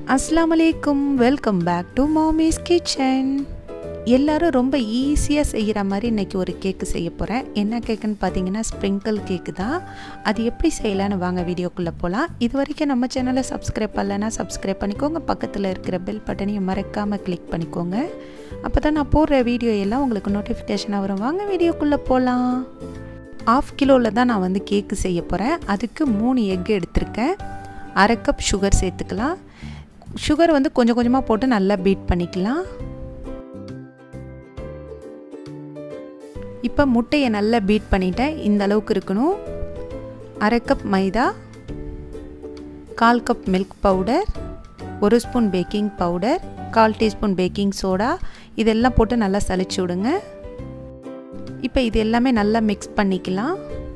அஸ்லாம் அலைக்கும் welcome back to mummy's kitchen எல்லாரும் ரொம்ப ஈஸியாக செய்கிற மாதிரி இன்றைக்கி ஒரு கேக்கு செய்ய போகிறேன் என்ன கேக்குன்னு பார்த்தீங்கன்னா ஸ்ப்ரிங்கிள் கேக்கு தான் அது எப்படி செய்யலான்னு வாங்க வீடியோக்குள்ளே போகலாம் இது வரைக்கும் நம்ம சேனலை சப்ஸ்கிரைப் பண்ணலன்னா சப்ஸ்கிரைப் பண்ணிக்கோங்க பக்கத்தில் இருக்கிற பெல் பட்டனையும் மறக்காமல் கிளிக் பண்ணிக்கோங்க அப்போ தான் நான் போடுற வீடியோ எல்லாம் உங்களுக்கு நோட்டிஃபிகேஷனாக வரும் வாங்க வீடியோக்குள்ளே போகலாம் ஆஃப் கிலோவில் தான் நான் வந்து கேக்கு செய்ய போகிறேன் அதுக்கு மூணு எக் எடுத்திருக்கேன் அரை கப் சுகர் சேர்த்துக்கலாம் சுகர் வந்து கொஞ்சம் கொஞ்சமாக போட்டு நல்லா பீட் பண்ணிக்கலாம் இப்போ முட்டையை நல்லா பீட் பண்ணிட்டேன் இந்த அளவுக்கு இருக்கணும் அரை கப் மைதா கால் கப் மில்க் பவுடர் ஒரு ஸ்பூன் பேக்கிங் பவுடர் கால் டீஸ்பூன் பேக்கிங் சோடா இதெல்லாம் போட்டு நல்லா சளிச்சு விடுங்க இப்போ இது எல்லாமே நல்லா மிக்ஸ் பண்ணிக்கலாம்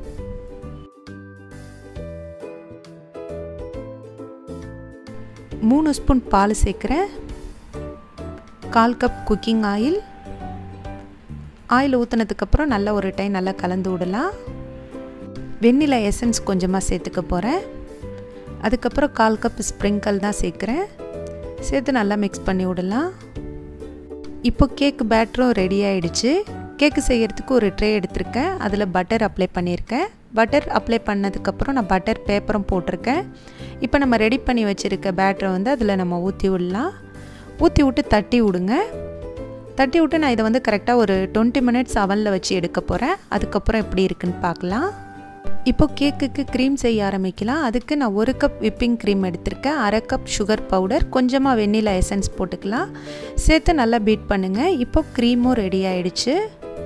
மூணு ஸ்பூன் பால் சேர்க்குறேன் கால் கப் குக்கிங் ஆயில் ஆயில் ஊற்றினதுக்கப்புறம் நல்லா ஒரு டைம் நல்லா கலந்து விடலாம் வெண்ணிலா எசன்ஸ் கொஞ்சமாக சேர்த்துக்க போகிறேன் அதுக்கப்புறம் கால் கப் ஸ்ப்ரிங்கல் தான் சேர்க்குறேன் சேர்த்து நல்லா மிக்ஸ் பண்ணி விடலாம் இப்போ கேக் பேட்டரும் ரெடி ஆகிடுச்சு கேக்கு செய்கிறதுக்கு ஒரு ட்ரே எடுத்திருக்கேன் அதில் பட்டர் அப்ளை பண்ணியிருக்கேன் பட்டர் அப்ளை பண்ணதுக்கப்புறம் நான் பட்டர் பேப்பரும் போட்டிருக்கேன் இப்போ நம்ம ரெடி பண்ணி வச்சுருக்க பேட்டரை வந்து அதில் நம்ம ஊற்றி விடலாம் ஊற்றி விட்டு தட்டி விடுங்க தட்டி விட்டு நான் இதை வந்து கரெக்டாக ஒரு டுவெண்ட்டி மினிட்ஸ் அவனில் வச்சு எடுக்க போகிறேன் அதுக்கப்புறம் எப்படி இருக்குன்னு பார்க்கலாம் இப்போ கேக்குக்கு க்ரீம் செய்ய ஆரம்பிக்கலாம் அதுக்கு நான் ஒரு கப் விப்பிங் க்ரீம் எடுத்திருக்கேன் அரை கப் சுகர் பவுடர் கொஞ்சமாக வெண்ணிலா எசன்ஸ் போட்டுக்கலாம் சேர்த்து நல்லா பீட் பண்ணுங்கள் இப்போ க்ரீமும் ரெடி ஆயிடுச்சு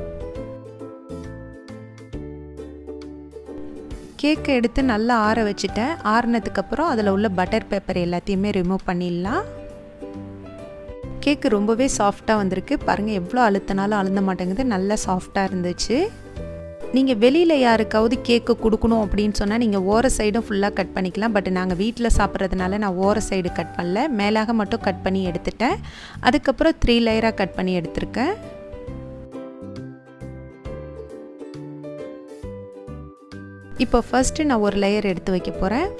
கேக்கை எடுத்து நல்லா ஆற வச்சுட்டேன் ஆறினதுக்கப்புறம் அதில் உள்ள பட்டர் பேப்பர் எல்லாத்தையுமே ரிமூவ் பண்ணிடலாம் கேக்கு ரொம்பவே சாஃப்டாக வந்திருக்கு பாருங்கள் எவ்வளோ அழுத்தினாலும் அழுந்த மாட்டேங்குது நல்லா சாஃப்டாக இருந்துச்சு நீங்கள் வெளியில் யாருக்காவது கேக்கு கொடுக்கணும் அப்படின்னு சொன்னால் நீங்கள் ஓர சைடும் ஃபுல்லாக கட் பண்ணிக்கலாம் பட் நாங்கள் வீட்டில் சாப்பிட்றதுனால நான் ஓர சைடு கட் பண்ணல மேலாக மட்டும் கட் பண்ணி எடுத்துட்டேன் அதுக்கப்புறம் த்ரீ லேயராக கட் பண்ணி எடுத்திருக்கேன் இப்போ ஃபஸ்ட்டு நான் ஒரு லேயர் எடுத்து வைக்க போகிறேன்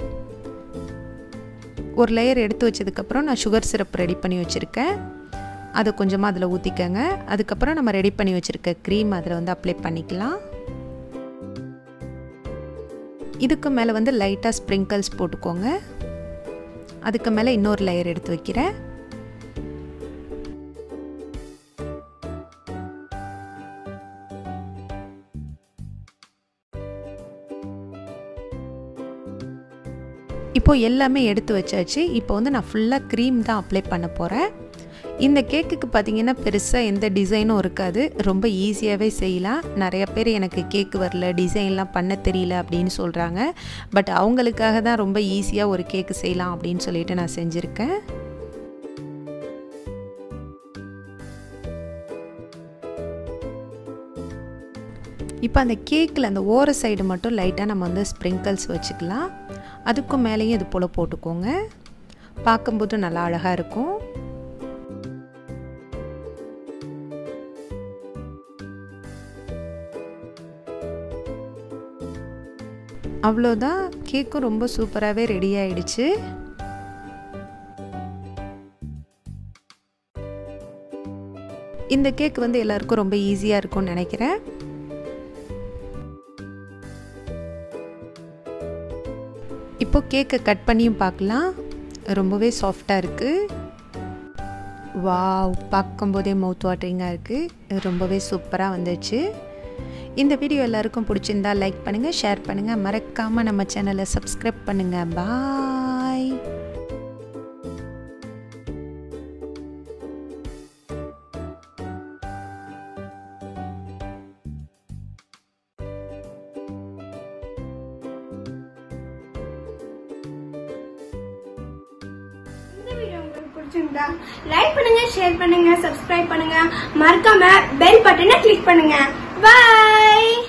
ஒரு லேயர் எடுத்து வச்சதுக்கப்புறம் நான் சுகர் சிரப் ரெடி பண்ணி வச்சுருக்கேன் அதை கொஞ்சமாக அதில் ஊற்றிக்கங்க அதுக்கப்புறம் நம்ம ரெடி பண்ணி வச்சுருக்க க்ரீம் அதில் வந்து அப்ளை பண்ணிக்கலாம் இதுக்கு மேலே வந்து லைட்டாக ஸ்ப்ரிங்கிள்ஸ் போட்டுக்கோங்க அதுக்கு மேலே இன்னொரு லேயர் எடுத்து வைக்கிறேன் இப்போ எல்லாமே எடுத்து வச்சாச்சு இப்போ வந்து நான் ஃபுல்லாக க்ரீம் தான் அப்ளை பண்ண போகிறேன் இந்த கேக்குக்கு பார்த்தீங்கன்னா பெருசாக எந்த டிசைனும் இருக்காது ரொம்ப ஈஸியாகவே செய்யலாம் நிறைய பேர் எனக்கு கேக்கு வரல டிசைன்லாம் பண்ண தெரியல அப்படின்னு சொல்கிறாங்க பட் அவங்களுக்காக தான் ரொம்ப ஈஸியாக ஒரு கேக்கு செய்யலாம் அப்படின்னு சொல்லிட்டு நான் செஞ்சுருக்கேன் இப்போ அந்த கேக்கில் அந்த ஓர சைடு மட்டும் லைட்டாக நம்ம வந்து ஸ்ப்ரிங்கிள்ஸ் வச்சுக்கலாம் அதுக்கும் மேலேயும் இது போல் போட்டுக்கோங்க பார்க்கும்போது நல்லா அழகாக இருக்கும் அவ்வளோதான் கேக்கும் ரொம்ப சூப்பராகவே ரெடி ஆயிடுச்சு இந்த கேக் வந்து எல்லாருக்கும் ரொம்ப ஈஸியாக இருக்கும்னு நினைக்கிறேன் இப்போ கேக்கை கட் பண்ணியும் பார்க்கலாம் ரொம்பவே சாஃப்டாக இருக்குது வாவ் பார்க்கும்போதே மவுத் வாட்டரிங்காக இருக்குது ரொம்பவே சூப்பராக வந்துச்சு இந்த வீடியோ எல்லாருக்கும் பிடிச்சிருந்தா லைக் பண்ணுங்கள் ஷேர் பண்ணுங்கள் மறக்காமல் நம்ம சேனலை சப்ஸ்கிரைப் பண்ணுங்கள் பாய் பிடிச்சிருந்தா லைக் பண்ணுங்க ஷேர் பண்ணுங்க சப்ஸ்கிரைப் பண்ணுங்க மறக்காம பெல் பட்டனை கிளிக் பண்ணுங்க பை